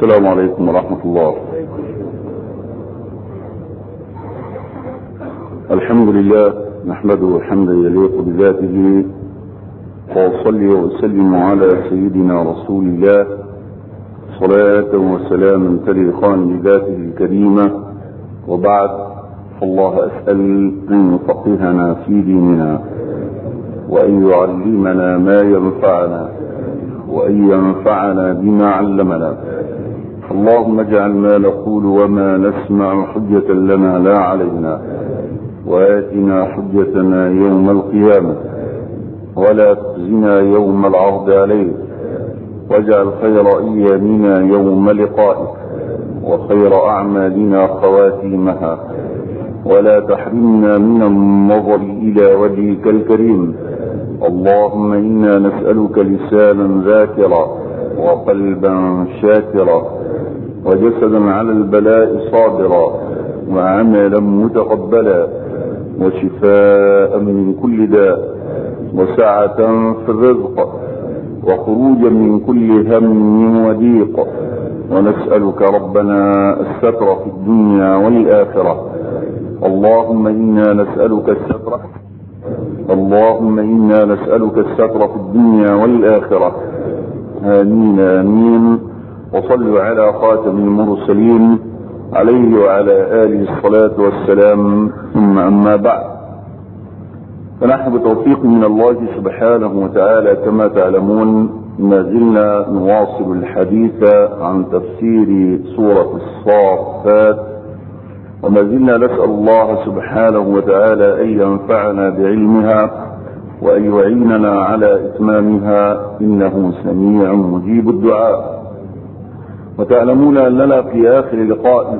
السلام عليكم ورحمة الله الحمد لله نحمده حمدا يليق بذاته وأصلي وأسلم على سيدنا رسول الله صلاة وسلاما تليقان بذاته الكريمة وبعد فالله أسأل أن يفقهنا في ديننا وأن يعلمنا ما ينفعنا وأن ينفعنا بما علمنا اللهم اجعل ما نقول وما نسمع حجة لنا لا علينا وآتنا حجتنا يوم القيامة ولا تخزنا يوم العرض عليك واجعل خير أيامنا يوم لقائك وخير أعمالنا خواتيمها ولا تحرمنا من النظر إلى وجهك الكريم اللهم إنا نسألك لسانا ذاكرا وقلبا شاكرا وجسدا على البلاء صابرا وعملا متقبلا وشفاء من كل داء وسعة في الرزق وخروجا من كل هم وضيق ونسألك ربنا الستر في الدنيا والآخرة اللهم إنا نسألك الستر اللهم إنا نسألك الستر في الدنيا والآخرة آمين آمين وصلوا على خاتم المرسلين عليه وعلى آله الصلاة والسلام ثم أما بعد فنحن بتوفيق من الله سبحانه وتعالى كما تعلمون ما زلنا نواصل الحديث عن تفسير سورة الصافات وما زلنا نسأل الله سبحانه وتعالى أن ينفعنا بعلمها وأن يعيننا على إتمامها إنه سميع مجيب الدعاء وتعلمون أننا في آخر لقاء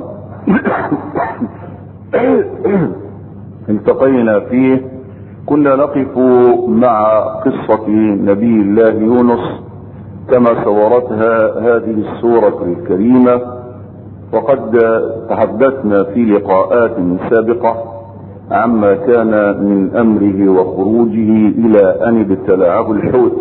التقينا فيه كنا نقف مع قصة نبي الله يونس كما صورتها هذه السورة الكريمة وقد تحدثنا في لقاءات سابقة عما كان من أمره وخروجه إلى أن ابتلعه الحوت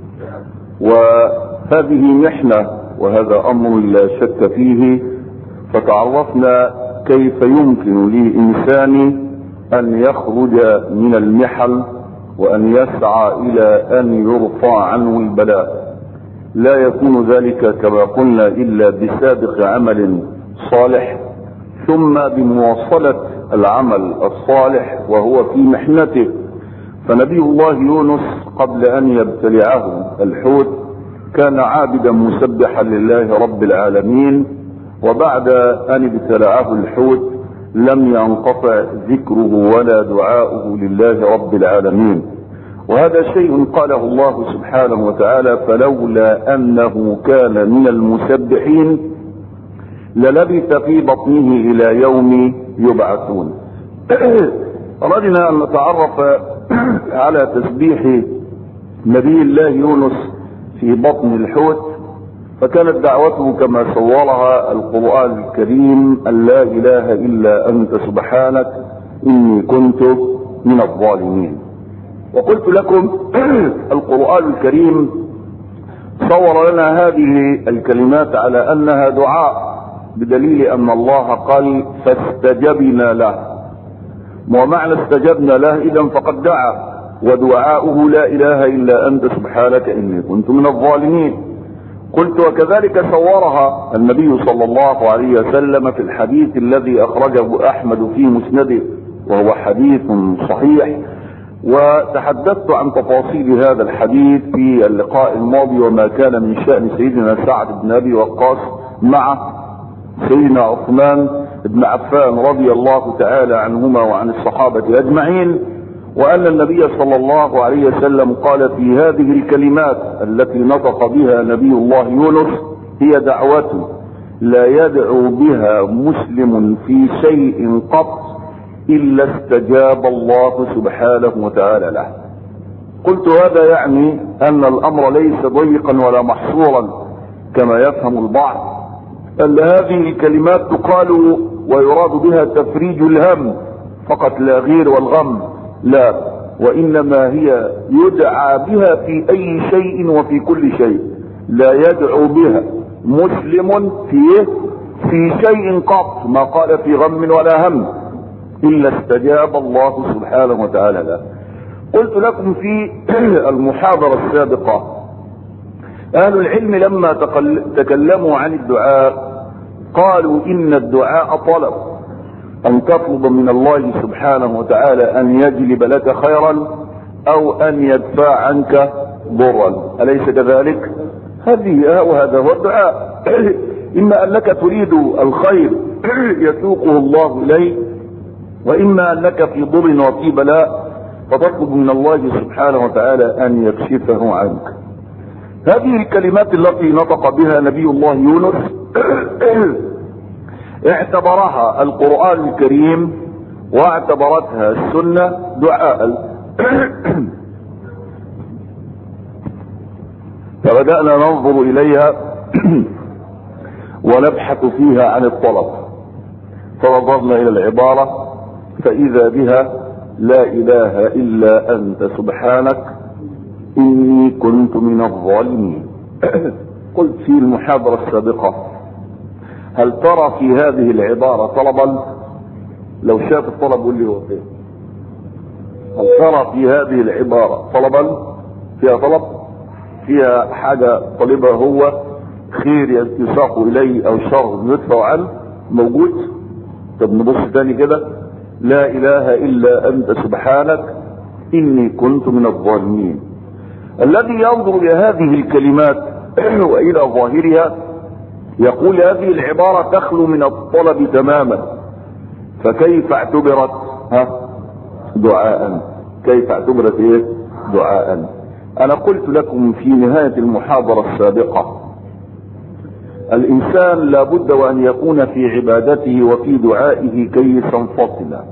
وهذه محنة وهذا أمر لا شك فيه فتعرفنا كيف يمكن لإنسان أن يخرج من المحن وأن يسعى إلى أن يرفع عنه البلاء لا يكون ذلك كما قلنا إلا بسابق عمل صالح ثم بمواصلة العمل الصالح وهو في محنته فنبي الله يونس قبل أن يبتلعه الحوت كان عابدا مسبحا لله رب العالمين وبعد أن ابتلعه الحوت لم ينقطع ذكره ولا دعاؤه لله رب العالمين وهذا شيء قاله الله سبحانه وتعالى فلولا أنه كان من المسبحين للبث في بطنه إلى يوم يبعثون أردنا أن نتعرف على تسبيح نبي الله يونس في بطن الحوت فكانت دعوته كما صورها القرآن الكريم أن لا إله إلا أنت سبحانك إني كنت من الظالمين وقلت لكم القرآن الكريم صور لنا هذه الكلمات على أنها دعاء بدليل أن الله قال فاستجبنا له ومعنى استجبنا له إذا فقد دعا ودعاؤه لا إله إلا أنت سبحانك إني كنت من الظالمين قلت وكذلك صورها النبي صلى الله عليه وسلم في الحديث الذي أخرجه أحمد في مسنده وهو حديث صحيح وتحدثت عن تفاصيل هذا الحديث في اللقاء الماضي وما كان من شأن سيدنا سعد بن أبي وقاص مع سيدنا عثمان بن عفان رضي الله تعالى عنهما وعن الصحابة أجمعين وأن النبي صلى الله عليه وسلم قال في هذه الكلمات التي نطق بها نبي الله يونس هي دعوة لا يدعو بها مسلم في شيء قط إلا استجاب الله سبحانه وتعالى له قلت هذا يعني أن الأمر ليس ضيقا ولا محصورا كما يفهم البعض أن هذه الكلمات تقال ويراد بها تفريج الهم فقط لا غير والغم لا وإنما هي يدعى بها في أي شيء وفي كل شيء لا يدعو بها مسلم في في شيء قط ما قال في غم ولا هم الا استجاب الله سبحانه وتعالى له قلت لكم في المحاضرة السابقة اهل العلم لما تكلموا عن الدعاء قالوا ان الدعاء طلب ان تطلب من الله سبحانه وتعالى ان يجلب لك خيرا او ان يدفع عنك ضرا اليس كذلك هذه وهذا هو الدعاء اما انك تريد الخير يسوقه الله اليك واما انك في ضر وفي بلاء فتطلب من الله سبحانه وتعالى ان يكشفه عنك هذه الكلمات التي نطق بها نبي الله يونس اعتبرها القرآن الكريم واعتبرتها السنة دعاء فبدأنا ننظر إليها ونبحث فيها عن الطلب فنظرنا إلى العبارة فإذا بها لا إله إلا أنت سبحانك إني كنت من الظالمين قلت في المحاضرة السابقة هل ترى في هذه العبارة طلبا لو شاف الطلب قول لي هو فين هل ترى في هذه العبارة طلبا فيها طلب فيها حاجة طالبها هو خير يساق إليه أو شر يدفع عنه موجود طب نبص تاني كده لا إله إلا أنت سبحانك إني كنت من الظالمين الذي ينظر إلى هذه الكلمات وإلى ظاهرها يقول هذه العبارة تخلو من الطلب تماما فكيف اعتبرت ها دعاء كيف اعتبرت ايه دعاء انا قلت لكم في نهاية المحاضرة السابقة الانسان لابد وان يكون في عبادته وفي دعائه كيسا فصلا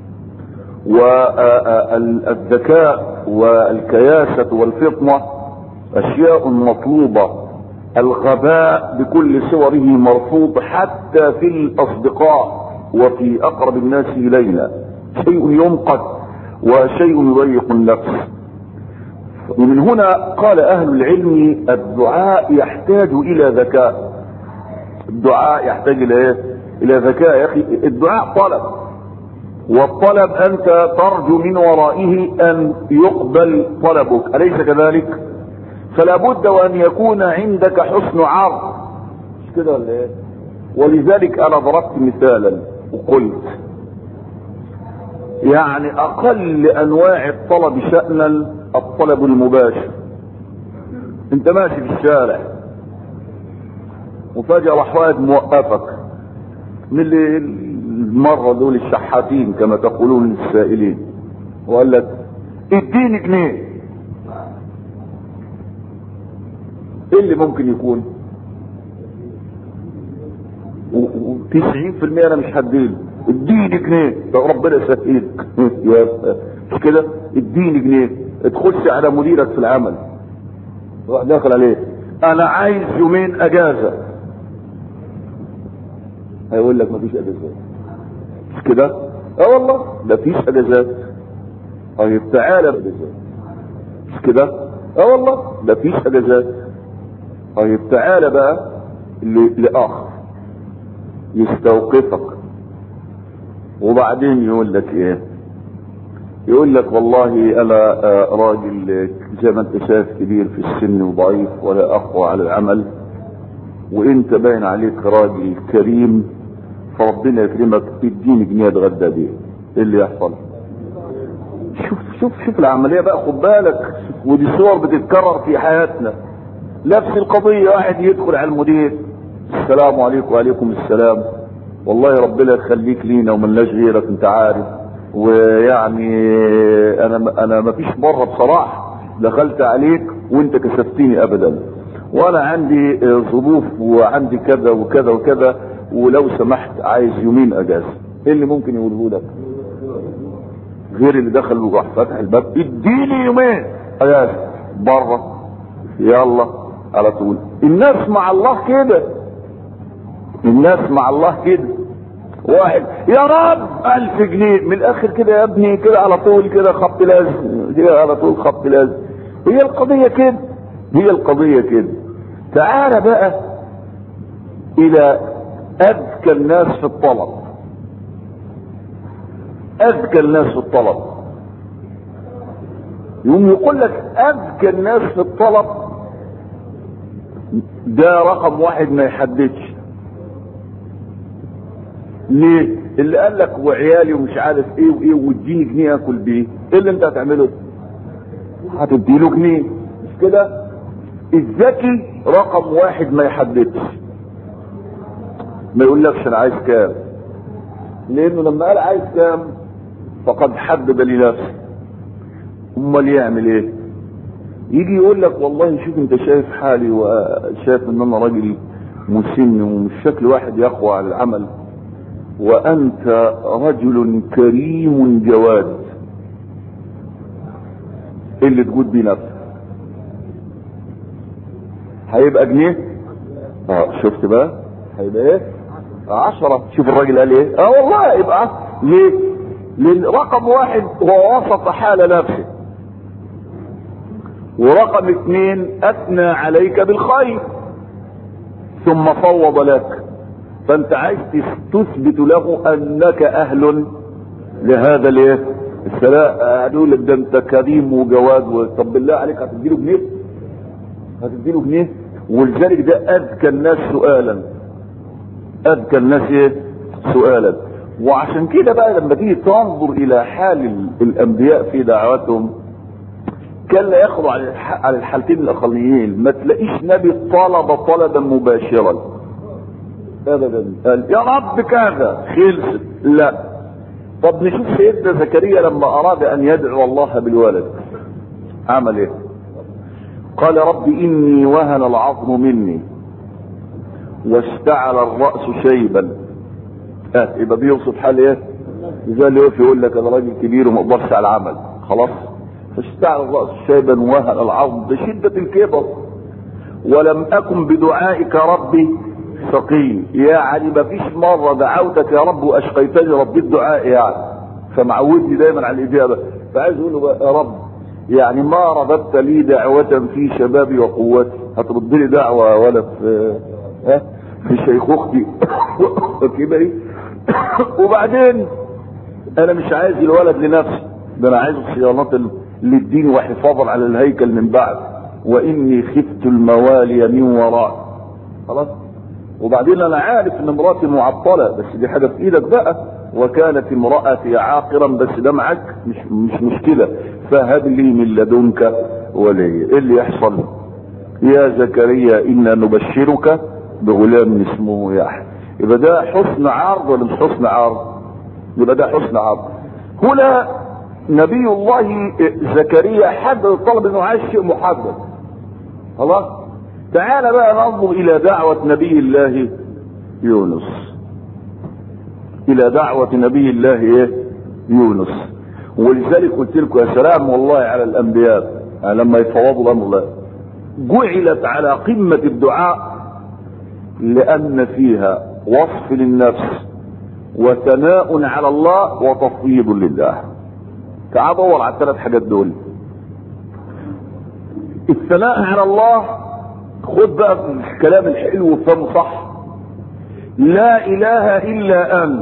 والذكاء والكياسة والفطنة اشياء مطلوبة الغباء بكل صوره مرفوض حتى في الاصدقاء وفي اقرب الناس الينا شيء ينقد وشيء يضيق النفس ومن هنا قال اهل العلم الدعاء يحتاج الى ذكاء الدعاء يحتاج الى ايه الى ذكاء يا اخي الدعاء طلب والطلب انت ترجو من ورائه ان يقبل طلبك اليس كذلك فلا بد وان يكون عندك حسن عرض مش كده ولا ايه ولذلك انا ضربت مثالا وقلت يعني اقل انواع الطلب شأنا الطلب المباشر انت ماشي في الشارع وفجأة راح واحد موقفك من اللي المرة دول الشحاتين كما تقولون للسائلين وقال لك اديني جنيه ايه اللي ممكن يكون وتسعين في المية انا مش هديله اديني جنيه ده ربنا يسهلك مش كده اديني جنيه تخش على مديرك في العمل روح داخل عليه انا عايز يومين اجازة هيقول لك مفيش اجازات مش كده اه والله مفيش اجازات طيب تعالى باجازات مش كده اه والله مفيش اجازات طيب تعالى بقى لاخر يستوقفك وبعدين يقول لك ايه يقول لك والله انا راجل زي ما انت شايف كبير في السن وضعيف ولا اقوى على العمل وانت باين عليك راجل كريم فربنا يكرمك اديني جنيه اتغدى بيه ايه اللي يحصل شوف شوف شوف العمليه بقى خد بالك ودي صور بتتكرر في حياتنا نفس القضيه واحد يدخل على المدير السلام عليكم وعليكم السلام والله ربنا يخليك لينا وملناش غيرك انت عارف ويعني انا انا ما فيش مره بصراحه دخلت عليك وانت كسفتني ابدا وانا عندي ظروف وعندي كذا وكذا وكذا ولو سمحت عايز يومين اجازه ايه اللي ممكن يقوله لك غير اللي دخل وراح فتح الباب اديني يومين اجازه بره يلا على طول الناس مع الله كده الناس مع الله كده واحد يا رب ألف جنيه من الآخر كده يا ابني كده على طول كده خط لازم كده على طول خط لازم هي القضية كده هي القضية كده تعالى بقى الى اذكى الناس في الطلب اذكى الناس في الطلب يقوم يقول لك اذكى الناس في الطلب ده رقم واحد ما يحددش ليه اللي قال لك وعيالي ومش عارف ايه وايه واديني جنيه اكل بيه ايه اللي انت هتعمله هتديله جنيه مش كده الذكي رقم واحد ما يحددش ما يقولكش انا عايز كام لانه لما قال عايز كام فقد حدد لنفسه امال يعمل ايه يجي يقول لك والله شوف انت شايف حالي وشايف ان انا راجل مسن ومش شكل واحد يقوى على العمل وانت رجل كريم جواد ايه اللي تقول بيه نفسك هيبقى جنيه اه شفت بقى هيبقى ايه عشرة شوف الراجل قال ايه اه والله يبقى ليه لان رقم واحد هو وصف حال نفسه ورقم اثنين اثنى عليك بالخير ثم فوض لك فانت عايز تثبت له انك اهل لهذا الايه السلام هتقول لك ده انت كريم وجواد طب بالله عليك هتديله جنيه هتديله جنيه ولذلك ده اذكى الناس سؤالا اذكى الناس ايه سؤالا وعشان كده بقى لما تيجي تنظر الى حال الانبياء في دعوتهم كان لا يخضع على الحالتين الاقليين ما تلاقيش نبي طلب طلبا مباشرا ابدا قال يا رب كذا خلصت لا طب نشوف سيدنا زكريا لما اراد ان يدعو الله بالولد عمل ايه قال رب اني وهن العظم مني واشتعل الراس شيبا اه يبقى بيوصف حال ايه زي اللي يقف يقول لك انا راجل كبير وما اقدرش على العمل خلاص فاشتعل الراس شيبا وهن العظم بشده الكبر ولم اكن بدعائك ربي شقي يعني ما فيش مرة دعوتك يا رب واشقيتني ربي الدعاء يعني فمعودني دايما على الاجابة فعايز اقول له بقى يا رب يعني ما رددت لي دعوة في شبابي وقوتي هترد لي دعوة ولا في ها في شيخوختي وكبري وبعدين انا مش عايز الولد لنفسي ده انا عايز صيانة للدين وحفاظا على الهيكل من بعد واني خفت الموالي من وراء خلاص وبعدين انا عارف ان مراتي معطله بس دي حاجه في ايدك بقى وكانت امراتي عاقرا بس ده معاك مش مش مشكله فهب لي من لدنك ولي ايه اللي يحصل يا زكريا انا نبشرك بغلام اسمه يحيى يبقى ده حسن عرض ولا مش حسن عرض يبقى ده حسن عرض هنا نبي الله زكريا حدد الطلب انه عايز شيء محدد خلاص تعال بقى ننظر الى دعوة نبي الله يونس الى دعوة نبي الله ايه يونس ولذلك قلت لكم يا سلام والله على الانبياء لما يتفاوضوا امر الله جعلت على قمة الدعاء لان فيها وصف للنفس وثناء على الله وتفويض لله تعال دور على الثلاث حاجات دول الثناء على الله خد بقى الكلام الحلو وفهمه صح لا اله الا انت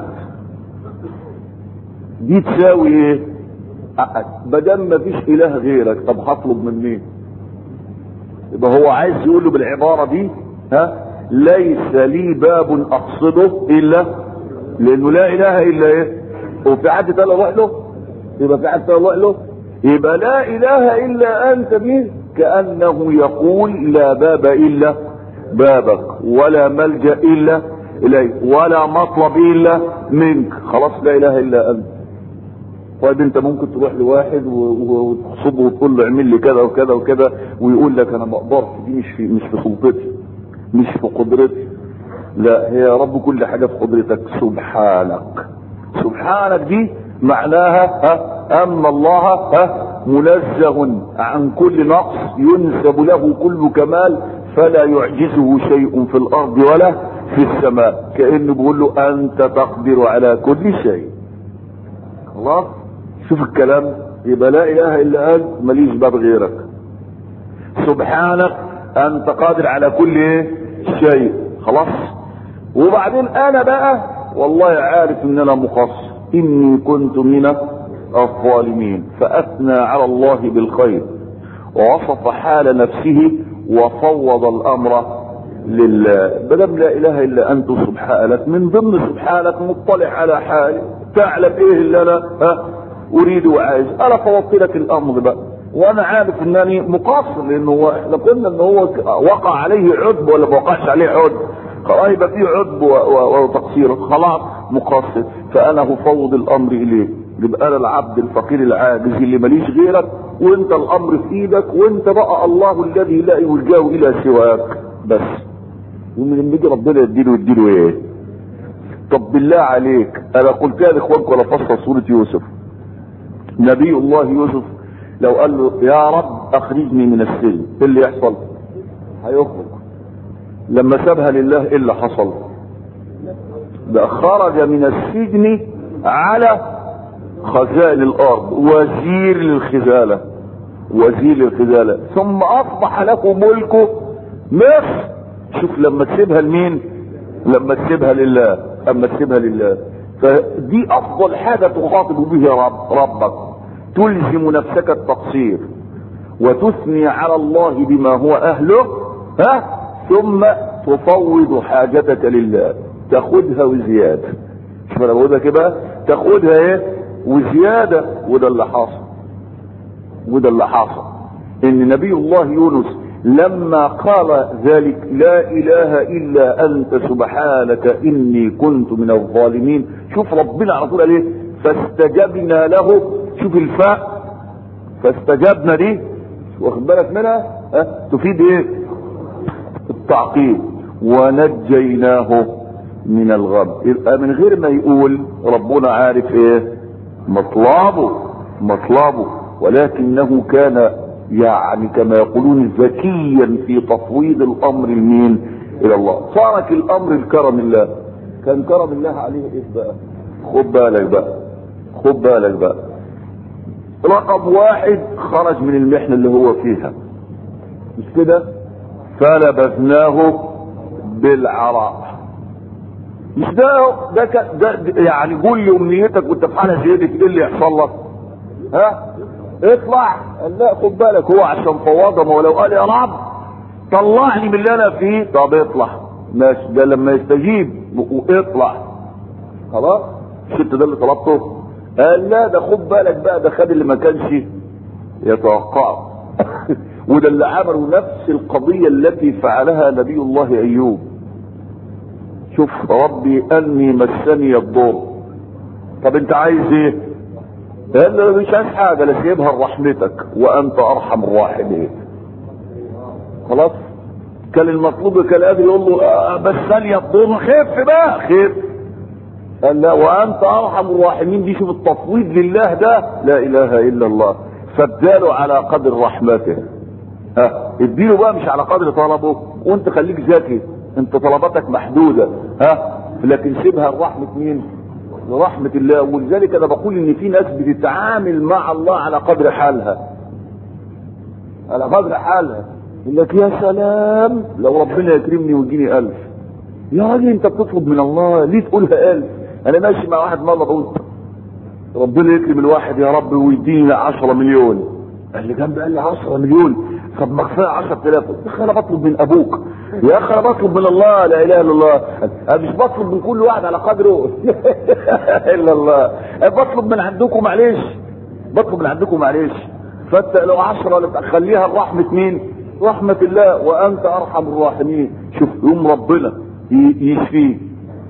دي تساوي ايه بدل ما فيش اله غيرك طب هطلب من مين يبقى هو عايز يقول له بالعباره دي ها ليس لي باب اقصده الا لانه لا اله الا ايه وفي حد تاني اروح له يبقى في حد تاني اروح له يبقى لا اله الا انت مين كأنه يقول لا باب إلا بابك ولا ملجأ إلا إليك ولا مطلب إلا منك خلاص لا إله إلا أنت طيب انت ممكن تروح لواحد وتصبه وتقول له اعمل لي كذا وكذا وكذا ويقول لك انا ما اقدرش دي مش في مش في سلطتي مش في قدرتي لا هي يا رب كل حاجه في قدرتك سبحانك سبحانك دي معناها ها ان الله ها منزه عن كل نقص ينسب له كل كمال فلا يعجزه شيء في الارض ولا في السماء كانه بيقول له انت تقدر على كل شيء خلاص شوف الكلام يبقى لا اله الا انت ماليش باب غيرك سبحانك انت قادر على كل ايه شيء خلاص وبعدين انا بقى والله عارف ان انا مقصر اني كنت من الظالمين فاثنى على الله بالخير ووصف حال نفسه وفوض الامر لله بدم لا اله الا انت سبحانك من ضمن سبحانك مطلع على حالي تعلم ايه اللي انا ها اريد وعايز انا فوضت لك الامر بقى وانا عارف انني مقصر لانه هو احنا قلنا ان هو وقع عليه عتب ولا ما وقعش عليه عتب خلاص يبقى فيه عتب وتقصير خلاص مقصر فانا هفوض الامر اليك يبقى انا العبد الفقير العاجز اللي ماليش غيرك وانت الامر في ايدك وانت بقى الله الذي لا يلجا الى سواك بس ومن لما يجي ربنا يديله يديله ايه؟ طب بالله عليك انا قلتها لاخوانكم ولا فصل سوره يوسف نبي الله يوسف لو قال له يا رب اخرجني من السجن ايه اللي يحصل؟ هيخرج لما سابها لله ايه اللي حصل؟ ده خرج من السجن على خزائن الارض وزير للخزاله وزير للخزاله ثم اصبح له ملكه مصر شوف لما تسيبها لمين لما تسيبها لله اما تسيبها لله فدي افضل حاجه تخاطب به رب ربك تلزم نفسك التقصير وتثني على الله بما هو اهله ها ثم تفوض حاجتك لله تاخدها وزياده شوف انا بقولها كده تاخدها ايه وزياده وده اللي حاصل وده اللي حاصل ان نبي الله يونس لما قال ذلك لا اله الا انت سبحانك اني كنت من الظالمين شوف ربنا على طول عليه فاستجبنا له شوف الفاء فاستجبنا دي واخد بالك منها أه؟ تفيد ايه التعقيب ونجيناه من الغم يبقى من غير ما يقول ربنا عارف ايه مطلبه مطلبه ولكنه كان يعني كما يقولون ذكيا في تفويض الامر لمين الى الله ترك الامر لكرم الله كان كرم الله عليه ايه بقى خد بالك بقى خد بالك بقى رقم واحد خرج من المحنة اللي هو فيها مش كده فلبثناه بالعراء مش ده ده, ك- ده, ده يعني قول لي امنيتك وانت في حاله زي دي ايه اللي يحصل لك؟ ها؟ اطلع قال لا خد بالك هو عشان فواضه ما هو لو قال يا رب طلعني من اللي انا فيه طب اطلع ماشي ده لما يستجيب واطلع خلاص مش انت ده اللي طلبته؟ قال لا ده خد بالك بقى ده خد اللي ما كانش يتوقعه وده اللي عملوا نفس القضية التي فعلها نبي الله أيوب شوف ربي أني مسني الضر طب أنت عايز إيه؟ قال له مش عايز حاجة لا سيبها لرحمتك وأنت أرحم الراحمين خلاص كان المطلوب كان قادر يقول له آه بس ثانية الضر خف بقى خف قال لا وأنت أرحم الراحمين دي شوف التفويض لله ده لا إله إلا الله فاداله على قدر رحمته ها اديله بقى مش على قدر طلبه وانت خليك ذكي انت طلباتك محدوده ها لكن سيبها لرحمه مين؟ لرحمه الله ولذلك انا بقول ان في ناس بتتعامل مع الله على قدر حالها على قدر حالها يقول لك يا سلام لو ربنا يكرمني ويجيني ألف يا راجل انت بتطلب من الله ليه تقولها ألف انا ماشي مع واحد مره بقول ربنا يكرم الواحد يا رب ويديني 10 مليون اللي جنبي قال لي 10 مليون طب ما كفايه 10000 يا اخي انا بطلب من ابوك يا اخي انا بطلب من الله لا اله الا الله انا مش بطلب من كل واحد على قدره الا الله أنا بطلب من عندكم معلش بطلب من عندكم معلش فانت لو 10 خليها برحمه مين؟ رحمه الله وانت ارحم الراحمين شوف يوم ربنا ي- يشفيه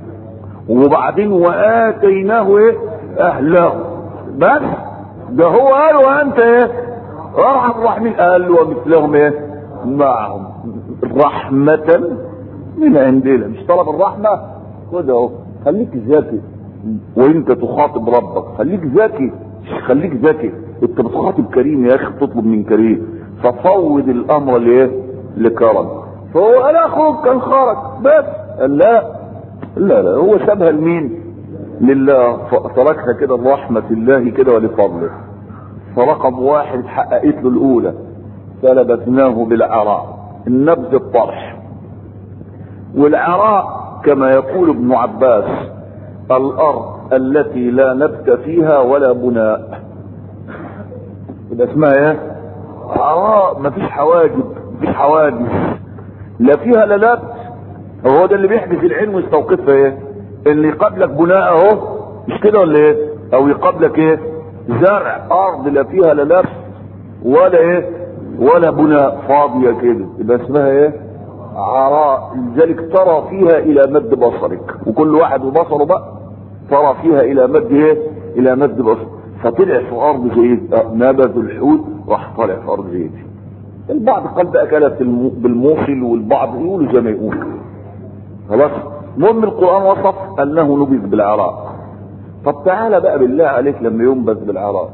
وبعدين واتيناه ايه اهله بس ده هو قال وانت ايه ارحم الراحمين قال ومثلهم ايه معهم رحمة من عندنا مش طلب الرحمة خد اهو خليك ذكي وانت تخاطب ربك خليك ذكي خليك ذكي انت بتخاطب كريم يا اخي بتطلب من كريم ففوض الامر لايه لكرم فهو قال اخوك كان خرج بس قال لا لا لا هو سابها لمين لله فتركها كده لرحمة الله كده ولفضله فرقم واحد حققت له الاولى فلبثناه بالعراء النبذ الطرح والعراء كما يقول ابن عباس الارض التي لا نبت فيها ولا بناء يبقى اسمها ايه عراء مفيش حواجب مفيش حواجز لا فيها لا نبت هو ده اللي بيحدث العلم ويستوقفها ايه اللي يقابلك بناء اهو مش كده ولا ايه او يقابلك ايه زرع ارض لا فيها لا نبت ولا ايه ولا بناء فاضية كده يبقى اسمها ايه عراء لذلك ترى فيها الى مد بصرك وكل واحد وبصره بقى ترى فيها الى مد ايه الى مد بصر فطلع في ارض زي دي نبذ الحوت راح طالع في ارض زي دي البعض قال بقى كانت بالموصل والبعض يقولوا زي ما يقول خلاص المهم القران وصف انه نبذ بالعراء طب تعالى بقى بالله عليك لما ينبذ بالعراء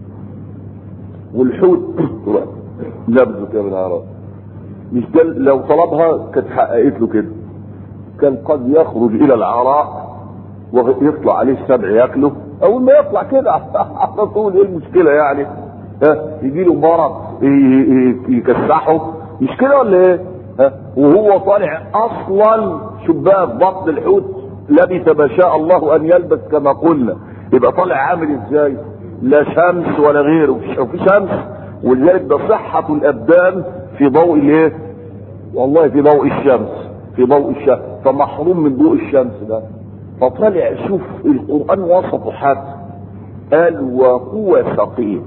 والحوت نبذه كده بالعراء مش ده لو طلبها كانت حققت له كده كان قد يخرج الى العراء ويطلع عليه السبع ياكله اول ما يطلع كده على طول ايه المشكله يعني ها يجي له مرض يكسحه مش كده ولا ايه ها وهو طالع اصلا شباك بطن الحوت لبث ما شاء الله ان يلبس كما قلنا يبقى طالع عامل ازاي لا شمس ولا غيره وفي شمس ولذلك ده صحة الابدان في ضوء الايه والله في ضوء الشمس في ضوء الشمس فمحروم من ضوء الشمس ده فطلع شوف القرآن وصفه حتى قال وهو سقيم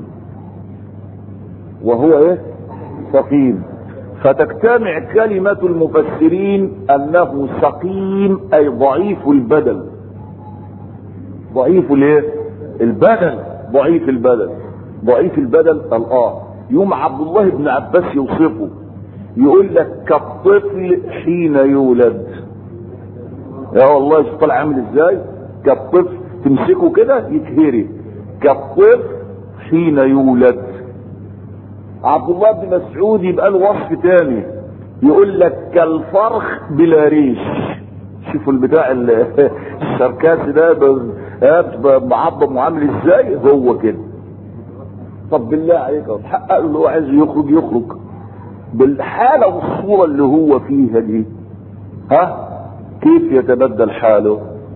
وهو ايه سقيم فتجتمع كلمة المفسرين انه سقيم اي ضعيف البدن ضعيف الايه البدن ضعيف البدن ضعيف البدن الاه يوم عبد الله بن عباس يوصفه يقول لك كالطفل حين يولد يا والله شوف طالع عامل ازاي كالطفل تمسكه كده يتهري كالطفل حين يولد عبد الله بن مسعود يبقى له وصف تاني يقول لك كالفرخ بلا ريش شوفوا البتاع السركاسي ده معظم وعامل ازاي هو كده طب بالله عليك تحقق له اللي هو عايز يخرج يخرج بالحاله والصوره اللي هو فيها دي ها كيف يتبدل حاله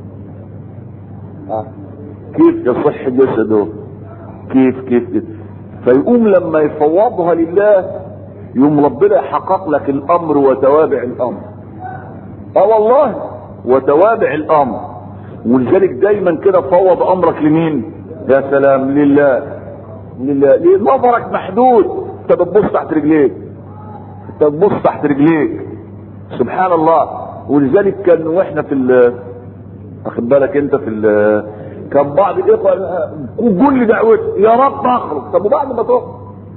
ها كيف يصح جسده كيف كيف, كيف. فيقوم لما يفوضها لله يوم ربنا يحقق لك الامر وتوابع الامر اه والله وتوابع الامر ولذلك دايما كده فوض امرك لمين يا سلام لله لله ليه نظرك محدود انت بتبص تحت رجليك انت بتبص تحت رجليك سبحان الله ولذلك كان واحنا في ال واخد بالك انت في ال كان بعض الاخوه كل دعوته يا رب اخرج طب وبعد ما تخرج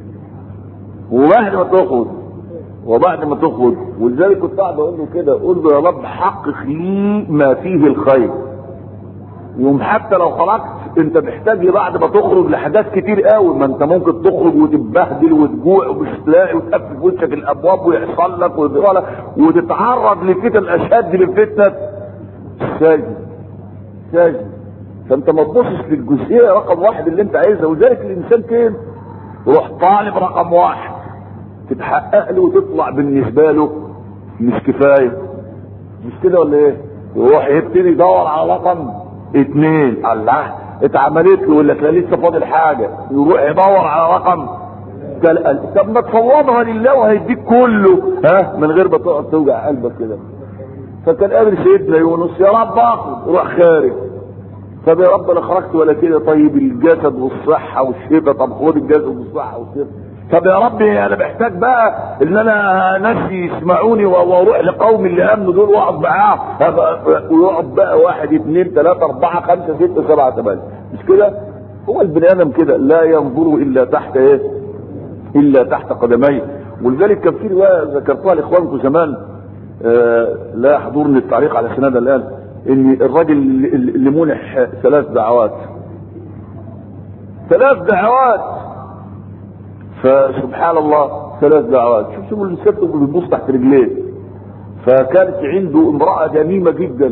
وبعد ما تخرج وبعد ما تخرج ولذلك كنت قاعد اقول له كده اقول له يا رب حقق لي ما فيه الخير يوم حتى لو خرجت انت محتاج بعد ما تخرج لحاجات كتير قوي ما انت ممكن تخرج وتتبهدل وتجوع ومش تلاقي وتقفل في وشك الابواب ويحصل لك ويجرى وتتعرض لفتن اشد من فتنه السجن سجن فانت ما تبصش للجزئيه رقم واحد اللي انت عايزها وذلك الانسان كده روح طالب رقم واحد تتحقق له وتطلع بالنسبه له مش كفايه مش كده ولا ايه؟ يروح يبتدي يدور على رقم اتنين الله اتعملت له ولا كان لسه فاضل حاجه يروح يدور على رقم طب ما تفوضها لله وهيديك كله ها من غير ما تقعد توجع قلبك كده فكان قابل سيدنا يونس يا رب اخرج روح خارج طب يا رب انا خرجت ولا كده طيب الجسد والصحه والشفاء طب خد الجسد والصحه والشفاء طب يا ربي انا محتاج بقى ان انا ناس يسمعوني واروح لقوم اللي امنوا دول واقعد معاهم ويقعد بقى واحد اثنين ثلاثه اربعه خمسه سته سبعه ثمانيه مش كده؟ هو البني ادم كده لا ينظر الا تحت ايه؟ الا تحت قدميه ولذلك كان في روايه ذكرتها لاخوانكم زمان آه لا يحضرني التعليق على سنادها الان ان الراجل اللي منح ثلاث دعوات ثلاث دعوات فسبحان الله ثلاث دعوات شوف شوف الانسان بيبص تحت رجليه فكانت عنده امراه جميمه جدا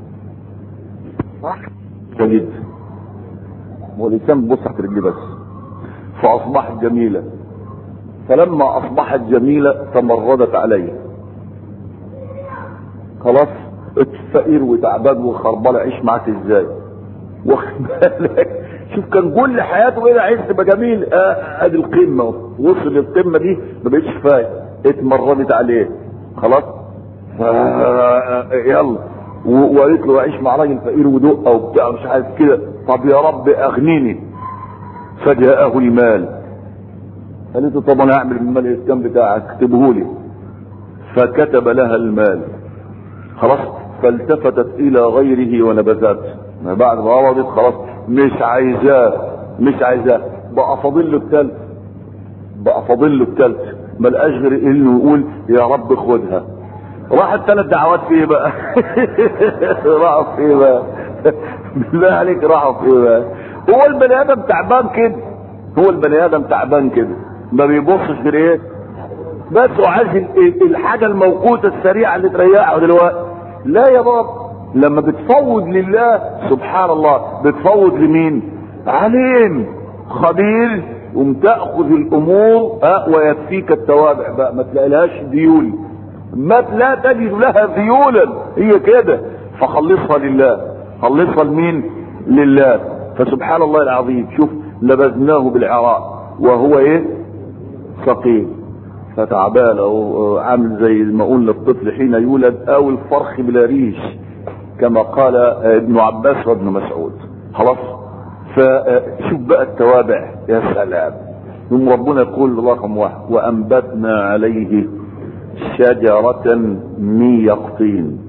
جدا والانسان بيبص تحت رجليه بس فاصبحت جميله فلما اصبحت جميله تمردت عليه خلاص فقير وتعبان وخربان عيش معاك ازاي واخد بالك شوف كان كل حياته ايه عايز تبقى جميل آه ادي القمه وصل للقمه دي ما بقتش كفايه اتمردت عليه خلاص ف يلا وقالت له عيش مع راجل فقير ودقه وبتاع مش عارف كده طب يا رب اغنيني فجاءه المال قالت له طب انا هعمل المال الاسكان بتاعك اكتبه لي فكتب لها المال خلاص فالتفتت الى غيره ونبذته بعد ما قبضت خلاص مش عايزاه مش عايزاه بقى فاضل له التالت بقى فاضل له التالت ملقاش غير انه يقول يا رب خدها راح الثلاث دعوات في ايه بقى راحوا في ايه بقى بالله عليك راحوا في ايه بقى هو البني ادم تعبان كده هو البني ادم تعبان كده ما بيبصش غير ايه بس وعايز الحاجه الموقوته السريعه اللي تريحه دلوقتي لا يا بابا لما بتفوض لله سبحان الله بتفوض لمين عليم خبير وتاخذ الامور أه ويكفيك التوابع بقى ما تلاقيلهاش ديول ما لا تجد لها ذيولا هي كده فخلصها لله خلصها لمين لله فسبحان الله العظيم شوف لبذناه بالعراء وهو ايه سقيم فتعبان او عامل زي ما قلنا الطفل حين يولد او الفرخ بلا ريش كما قال ابن عباس وابن مسعود خلاص فشوف بقى التوابع يا سلام ثم ربنا يقول رقم واحد وانبتنا عليه شجرة من يقطين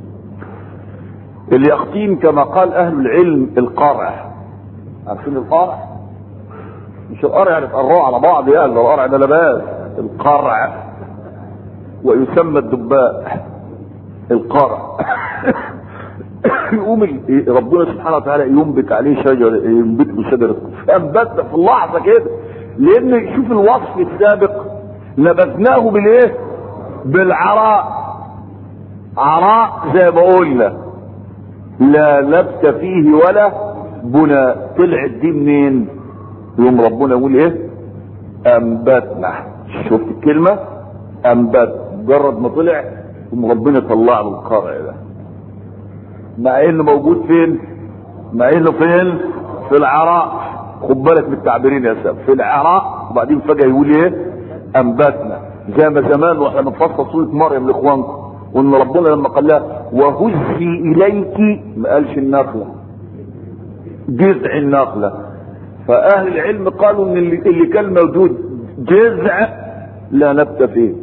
اليقطين كما قال اهل العلم القرع عارفين القرع مش القرع يعني تقرعوا على بعض يعني القرع ده لباس القرع ويسمى الدباء القرع يقوم ربنا سبحانه وتعالى ينبت عليه شجر ينبت له شجرة فانبت في اللحظة كده لان شوف الوصف السابق نبذناه بالايه بالعراء عراء زي ما قلنا لا لبس فيه ولا بنى طلعت دي منين يوم ربنا يقول ايه انبتنا شفت الكلمة انبت مجرد ما طلع ثم ربنا طلع له القرع ده مع انه موجود فين مع انه فين في العراء خد بالك من التعبيرين يا سام في العراء وبعدين فجاه يقول ايه انبتنا زي ما زمان واحنا بنفصل سوره مريم لاخوانكم وان ربنا لما قال لها وهزي اليك ما قالش النخله جذع النخله فاهل العلم قالوا ان اللي, اللي كان موجود جذع لا نبت فيه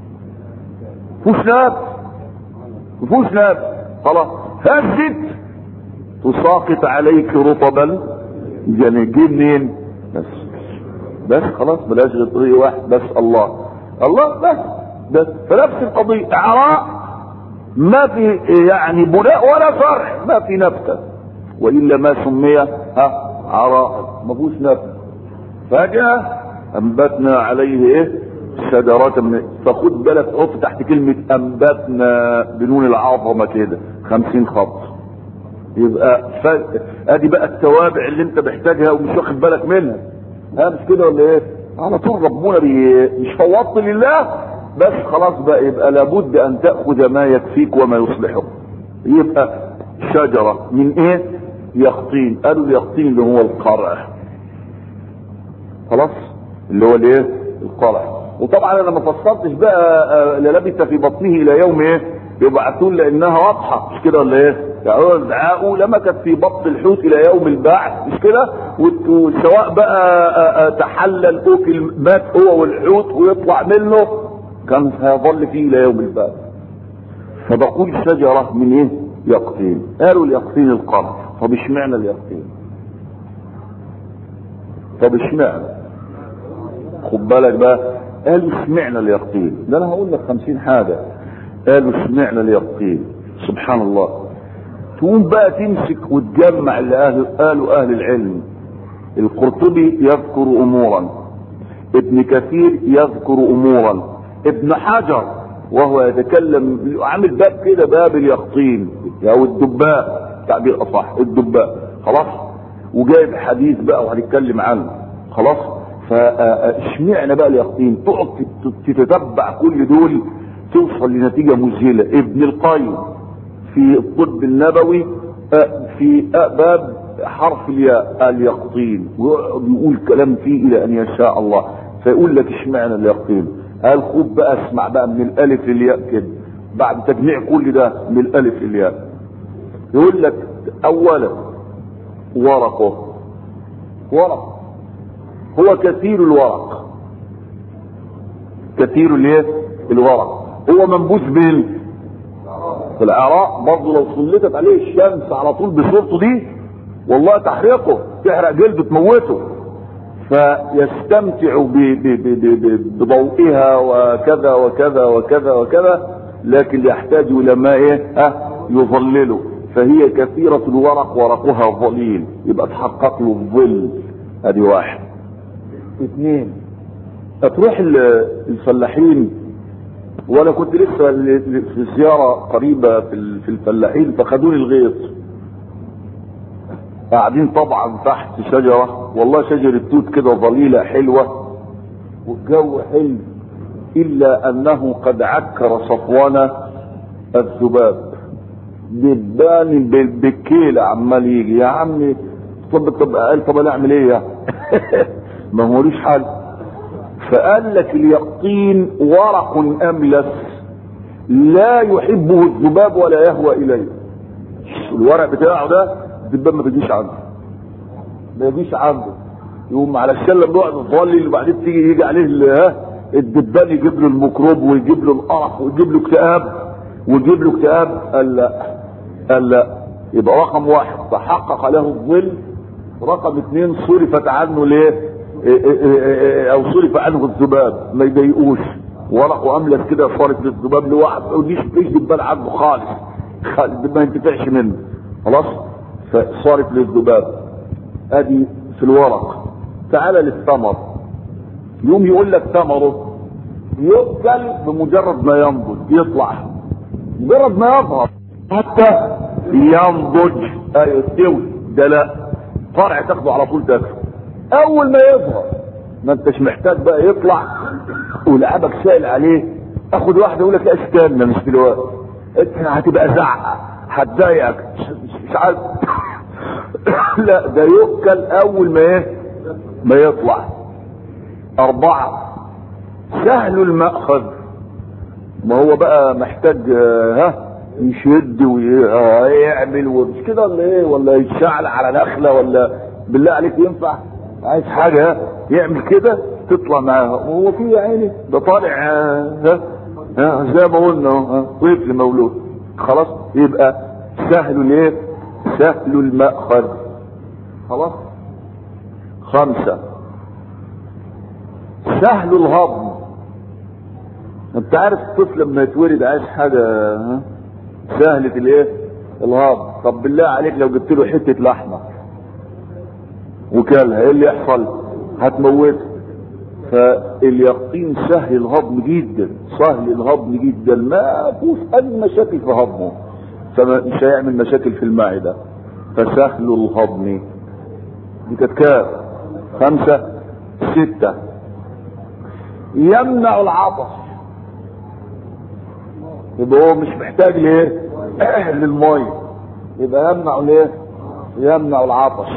فوش نبت فوش نبت خلاص هزت تساقط عليك رطبا يعني جه منين بس بس خلاص بلاش غير طريق واحد بس الله الله بس بس فنفس القضية عراء ما في يعني بناء ولا فرع ما في نبتة وإلا ما سمي ها عراء ما فيهوش نبتة فجأة أنبتنا عليه إيه شجرة من فخد بالك اقف تحت كلمة أنبتنا بنون العظمة كده خمسين خط يبقى ف... ادي بقى التوابع اللي انت محتاجها ومش واخد بالك منها ها مش كده ولا ايه على طول ربنا بي... مش فوضت لله بس خلاص بقى يبقى لابد ان تأخذ ما يكفيك وما يصلحك يبقى شجرة من ايه يقطين قالوا اليقطين اللي هو القرع خلاص اللي هو الايه القرع وطبعا انا ما فصلتش بقى للبث في بطنه الى يوم ايه يبعثون لانها واضحه مش كده ولا ايه؟ يعود دعاءه لمكت في بطن الحوت الى يوم البعث مش كده؟ وسواء بقى تحلل اكل مات هو والحوت ويطلع منه كان هيظل فيه الى يوم البعث. فبقول شجره من ايه؟ يقطين. قالوا اليقطين القرن. طب اشمعنى اليقطين؟ طب اشمعنى؟ خد بالك بقى قالوا اشمعنى اليقطين؟ ده انا هقول لك 50 حاجه. قالوا سمعنا اليقين سبحان الله تقوم بقى تمسك وتجمع اللي أهل قالوا اهل العلم القرطبي يذكر امورا ابن كثير يذكر امورا ابن حجر وهو يتكلم عامل باب كده باب اليقطين او الدباء تعبير اصح الدباء خلاص وجايب حديث بقى وهنتكلم عنه خلاص فاشمعنا بقى اليقطين تقعد تتتبع كل دول توصل لنتيجة مذهلة ابن القيم في الطب النبوي في باب حرف الياء اليقطين ويقعد يقول كلام فيه الى ان يشاء الله فيقول لك اشمعنى اليقطين قال خد بقى اسمع بقى من الالف للياء كده بعد تجميع كل ده من الالف للياء يقول لك اولا ورقه ورق هو كثير الورق كثير الايه الورق هو منبوذ بين في العراق برضه لو سلطت عليه الشمس على طول بصورته دي والله تحرقه تحرق جلده تموته فيستمتع بضوئها وكذا وكذا وكذا وكذا لكن يحتاج الى ما ايه ها يظلله فهي كثيرة الورق ورقها ظليل يبقى تحقق له الظل ادي واحد اثنين هتروح الفلاحين وانا كنت لسه في زيارة قريبة في الفلاحين فخدوني الغيط قاعدين طبعا تحت شجرة والله شجرة توت كده ظليلة حلوة والجو حلو الا انه قد عكر صفوان الذباب دبان بالكيلة عمال يجي يا عمي طب طب قال طب انا اعمل ايه ما هو ليش حل فقال لك اليقطين ورق املس لا يحبه الذباب ولا يهوى اليه الورق بتاعه ده الدبان ما بيجيش عنده ما يجيش عنده يقوم على الشله بيقعد يظلل وبعدين تيجي يجي عليه ها الدبان يجيب له الميكروب ويجيب له القرف ويجيب له اكتئاب ويجيب له اكتئاب قال لا قال لا يبقى رقم واحد تحقق له الظل رقم اثنين صرفت عنه ليه او صرف عنه الذباب ما يضايقوش ورقه املس كده صارت للذباب لوحده وديش مفيش دبان عنده خالص ما ينتفعش منه خلاص فصارف للذباب ادي في الورق تعال للثمر يوم يقول لك ثمره يؤكل بمجرد ما ينضج يطلع مجرد ما يظهر حتى ينضج ايوه يستوي ده لا فرع تاخده على طول تاكله اول ما يظهر ما انتش محتاج بقى يطلع ولعبك سائل عليه اخد واحده يقول لك استنى مش دلوقتي انت هتبقى زعقه هتضايقك مش عارف لا ده يؤكل اول ما ايه ما يطلع اربعه سهل المأخذ ما هو بقى محتاج ها يشد ويعمل ومش كده ولا ايه ولا يتشعل على نخله ولا بالله عليك ينفع عايز حاجه يعمل كده تطلع معاها وهو في يا عيني ده طالع ها ها زي ما قلنا ها طفل مولود خلاص يبقى سهل الايه سهل المأخذ خلاص خمسة سهل الهضم انت عارف الطفل لما يتولد عايز حاجة ها سهلة الايه الهضم طب بالله عليك لو جبت له حتة لحمة وكلها ايه اللي يحصل هتموته فاليقين سهل الهضم جدا سهل الهضم جدا ما فيهوش اي مشاكل في هضمه فمش هيعمل مشاكل في المعدة فسهل الهضم دي كانت كام خمسة ستة يمنع العطش يبقى هو مش محتاج ليه للمية يبقى يمنع ليه يمنع العطش